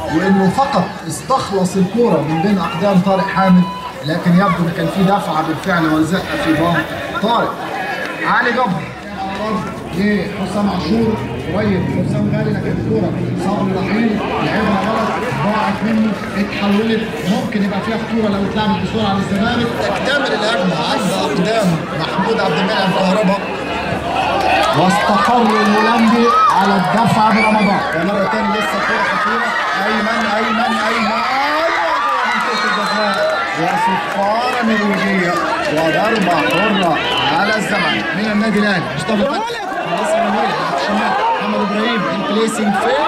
وانه فقط استخلص الكوره من بين اقدام طارق حامد لكن يبدو ان كان في دفعه بالفعل وزقه في بام طارق علي جبر لحسام عاشور قريب حسام غالي لكن الكوره صبري رحيل لعبها غلط ضاعت منه اتحولت ممكن يبقى فيها خطوره لو اتلعبت بسرعه للزمالك تكتمل الهجمه عند اقدام محمود عبد المنعم كهربا واستقر الهولندي على الدفع برمضان ومره ثانيه لسه كوره خطيره ايمن ايمن ايمن منطقه الجزاء وصفاره نرويجيه وضربه حره على الزمالك من النادي الاهلي مصطفى فتحي لسه منير الشمال محمد ابراهيم البليسنج فين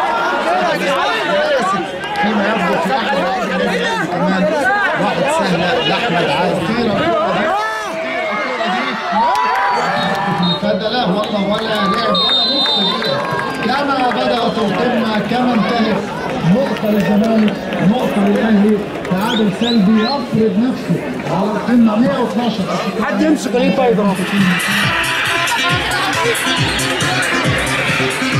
فيما يبدو في احد لعيبه النادي الاهلي كمان واحد سهله لاحمد عايز خطيره الكوره دي فده لا والله ولا لعب ولا نص دقيقة كما بدأت القمة كما انتهت نقطة للزمالك نقطة للأهلي تعادل سلبي يفرض نفسه على القمة 112 حد يمسك ليه طيب